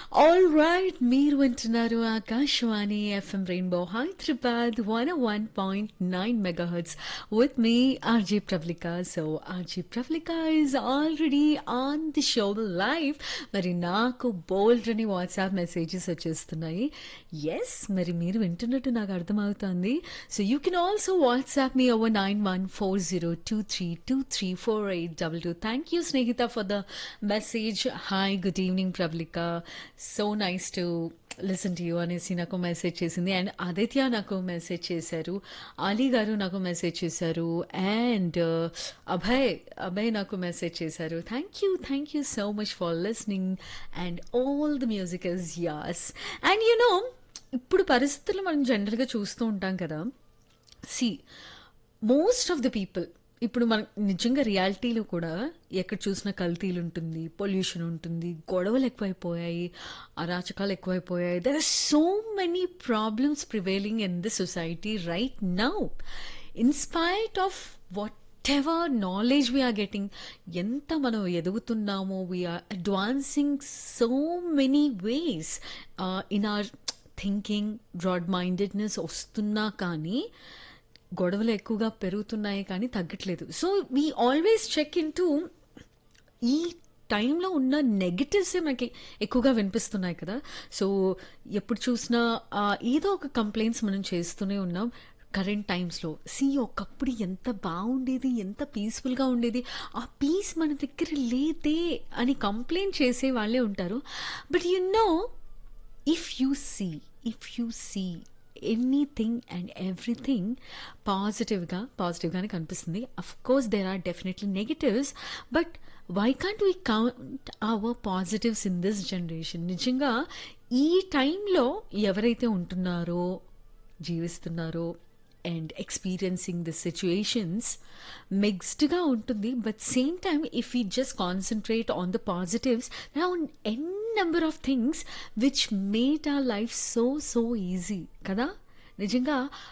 all right మీరు వింటున్నారు Akashvani FM Rainbow Hyderabad one one point nine megahertz with me RJ Pravalika so RJ Pravalika is already on the show live మరి నాకు బోల్డ్ అని WhatsApp messages వచ్చేస్తున్నాయి yes మరి మీరు వింటున్నట్టు నాకు అర్థమవుతుంది so you can also WhatsApp me over nine one four zero two three two three four eight double two thank you Snehitha for the message hi good evening Pravalika so nice to listen to you అనేసి నాకు message చేసింది and Aditya నాకు message చేశారు అలీ గారు నాకు message చేశారు and Abhay Abhay నాకు message చేశారు thank you thank you so much for listening and all the music is as and you know ఇప్పుడు పరిస్థితులు మనం జనరల్గా చూస్తూ ఉంటాం కదా see most of the people ఇప్పుడు మన నిజంగా రియాలిటీలో కూడా ఎక్కడ చూసినా కల్తీలు ఉంటుంది పొల్యూషన్ ఉంటుంది గొడవలు ఎక్కువైపోయాయి అరాచకాలు ఎక్కువైపోయాయి there are so many problems prevailing in the society right now in spite of whatever knowledge we are getting ఎంత మనం ఎదుగుతున్నామో we are advancing so many ways in our thinking broad mindedness వస్తున్నా కానీ గొడవలు ఎక్కువగా పెరుగుతున్నాయి కానీ తగ్గట్లేదు so we always check in to ఈ టైంలో ఉన్న నెగటివ్సే మనకి ఎక్కువగా వినిపిస్తున్నాయి కదా సో ఎప్పుడు చూసినా ఆ, ఏదో ఒక కంప్లైంట్స్ మనం చేస్తూనే ఉన్నాం కరెంట్ టైమ్స్లో సి ఒకప్పుడు ఎంత బాగుండేది ఎంత పీస్ఫుల్గా ఉండేది ఆ పీస్ మన దగ్గర లేదే అని కంప్లైంట్ చేసే వాళ్ళే ఉంటారు but you know if you see if you see anything and everything పాజిటివ్గా పాజిటివ్గానే కనిపిస్తుంది of course there are definitely negatives but why can't we count our positives in this generation నిజంగా ఈ టైంలో ఎవరైతే ఉంటున్నారో జీవిస్తున్నారో అండ్ ఎక్స్పీరియన్సింగ్ ది సిచ్యుయేషన్స్ మిక్స్డ్గా ఉంటుంది but same time if you just concentrate on the positives n number of things which made our life so so easy కదా నిజంగా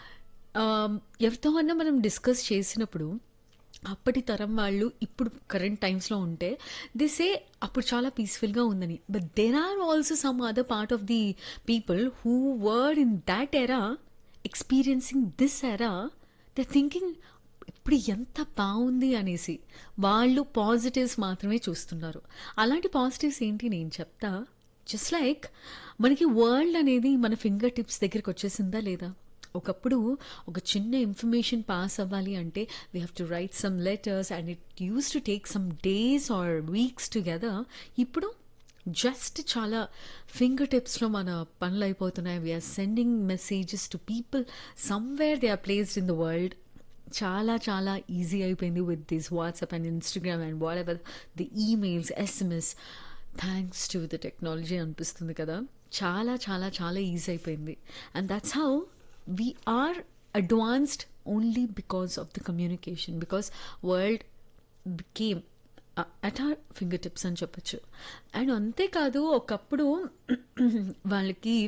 um, ఎవరితో అన్నా మనం డిస్కస్ చేసినప్పుడు అప్పటి తరం వాళ్ళు ఇప్పుడు కరెంట్ టైమ్స్లో ఉంటే దిసే అప్పుడు చాలా పీస్ఫుల్గా ఉందని but there are also some other part of the people who were in that era experiencing this era the thinking ఇప్పుడు ఎంత బాగుంది అనేసి వాళ్ళు పాజిటివ్స్ మాత్రమే చూస్తున్నారు అలాంటి పాజిటివ్స్ ఏంటి నేను చెప్తా జస్ట్ లైక్ మనకి వరల్డ్ అనేది మన ఫింగర్ టిప్స్ దగ్గరికి వచ్చేసిందా లేదా ఒకప్పుడు ఒక చిన్న ఇన్ఫర్మేషన్ పాస్ అవ్వాలి అంటే we have to write some letters and it used to take some days or weeks together ఇప్పుడు జస్ట్ చాలా ఫింగర్ టిప్స్లో మన పనులు అయిపోతున్నాయి we are sending messages to people somewhere they are placed in the world చాలా చాలా ఈజీ అయిపోయింది with this WhatsApp and Instagram and whatever the emails SMS thanks to the technology అనిపిస్తుంది కదా చాలా చాలా చాలా ఈజీ అయిపోయింది and that's how we are advanced only because of the communication because world became at our fingertips అని చెప్పొచ్చు and అంతేకాదు ఒకప్పుడు వాళ్ళకి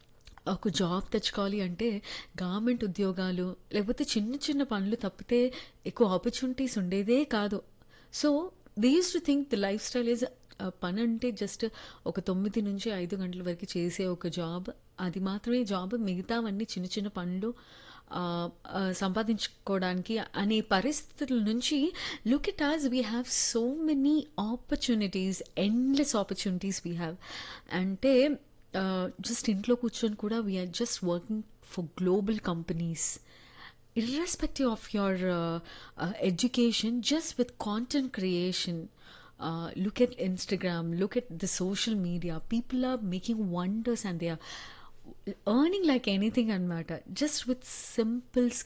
ఒక జాబ్ తెచ్చుకోవాలి అంటే గవర్నమెంట్ ఉద్యోగాలు లేకపోతే చిన్న చిన్న పనులు తప్పితే ఎక్కువ ఆపర్చునిటీస్ ఉండేదే కాదు so they used to think the lifestyle is పని అంటే జస్ట్ ఒక తొమ్మిది నుంచి ఐదు గంటల వరకు చేసే ఒక జాబ్ అది మాత్రమే జాబ్ మిగతావన్నీ చిన్న చిన్న పనులు ఆ, ఆ, సంపాదించుకోవడానికి అనే పరిస్థితుల నుంచి look it as we have so many opportunities endless opportunities we have అంటే జస్ట్ ఇంట్లో కూర్చొని కూడా we are just working for global companies irrespective of your uh, uh, education just with content creation uh, look at instagram look at the social media people are making wonders and they are earning like anything and matter just with simple